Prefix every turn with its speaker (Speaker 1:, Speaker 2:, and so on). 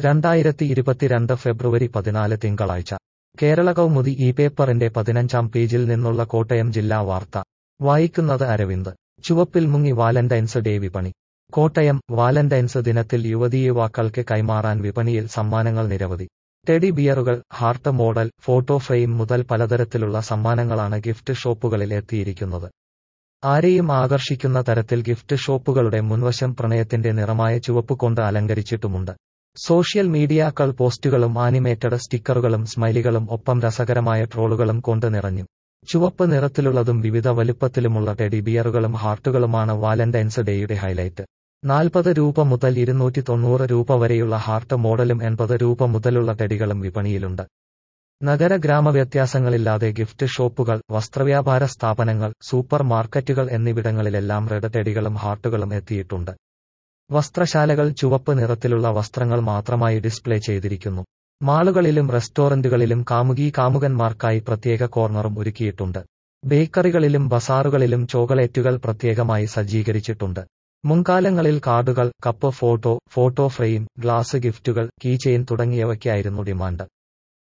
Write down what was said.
Speaker 1: രണ്ടായിരത്തി ഇരുപത്തിരണ്ട് ഫെബ്രുവരി പതിനാല് തിങ്കളാഴ്ച കേരള കൗമുദി ഈ പേപ്പറിന്റെ പതിനഞ്ചാം പേജിൽ നിന്നുള്ള കോട്ടയം ജില്ലാ വാർത്ത വായിക്കുന്നത് അരവിന്ദ് ചുവപ്പിൽ മുങ്ങി വാലന്റൈൻസ് ഡേ വിപണി കോട്ടയം വാലന്റൈൻസ് ദിനത്തിൽ യുവതീയുവാക്കൾക്ക് കൈമാറാൻ വിപണിയിൽ സമ്മാനങ്ങൾ നിരവധി ടെഡി ബിയറുകൾ ഹാർട്ട് മോഡൽ ഫോട്ടോ ഫ്രെയിം മുതൽ പലതരത്തിലുള്ള സമ്മാനങ്ങളാണ് ഗിഫ്റ്റ് ഷോപ്പുകളിൽ എത്തിയിരിക്കുന്നത് ആരെയും ആകർഷിക്കുന്ന തരത്തിൽ ഗിഫ്റ്റ് ഷോപ്പുകളുടെ മുൻവശം പ്രണയത്തിന്റെ നിറമായ ചുവപ്പ് കൊണ്ട് അലങ്കരിച്ചിട്ടുമുണ്ട് സോഷ്യൽ മീഡിയാക്കൾ പോസ്റ്റുകളും ആനിമേറ്റഡ് സ്റ്റിക്കറുകളും സ്മൈലികളും ഒപ്പം രസകരമായ ട്രോളുകളും കൊണ്ട് നിറഞ്ഞു ചുവപ്പ് നിറത്തിലുള്ളതും വിവിധ വലുപ്പത്തിലുമുള്ള ടെഡി ബിയറുകളും ഹാർട്ടുകളുമാണ് വാലന്റൈൻസ് ഡേയുടെ ഹൈലൈറ്റ് നാൽപ്പത് രൂപ മുതൽ ഇരുന്നൂറ്റി തൊണ്ണൂറ് രൂപ വരെയുള്ള ഹാർട്ട് മോഡലും എൺപത് രൂപ മുതലുള്ള ടെഡികളും വിപണിയിലുണ്ട് നഗര ഗ്രാമ വ്യത്യാസങ്ങളില്ലാതെ ഗിഫ്റ്റ് ഷോപ്പുകൾ വസ്ത്രവ്യാപാര സ്ഥാപനങ്ങൾ സൂപ്പർ മാർക്കറ്റുകൾ എന്നിവിടങ്ങളിലെല്ലാം റെഡ് ടെഡികളും ഹാർട്ടുകളും എത്തിയിട്ടുണ്ട് വസ്ത്രശാലകൾ ചുവപ്പ് നിറത്തിലുള്ള വസ്ത്രങ്ങൾ മാത്രമായി ഡിസ്പ്ലേ ചെയ്തിരിക്കുന്നു മാളുകളിലും റെസ്റ്റോറന്റുകളിലും കാമുകി കാമുകന്മാർക്കായി പ്രത്യേക കോർണറും ഒരുക്കിയിട്ടുണ്ട് ബേക്കറികളിലും ബസാറുകളിലും ചോക്ലേറ്റുകൾ പ്രത്യേകമായി സജ്ജീകരിച്ചിട്ടുണ്ട് മുൻകാലങ്ങളിൽ കാർഡുകൾ cup photo photo frame glass ഗിഫ്റ്റുകൾ കീചെയിൻ തുടങ്ങിയവയ്ക്കായിരുന്നു ഡിമാൻഡ്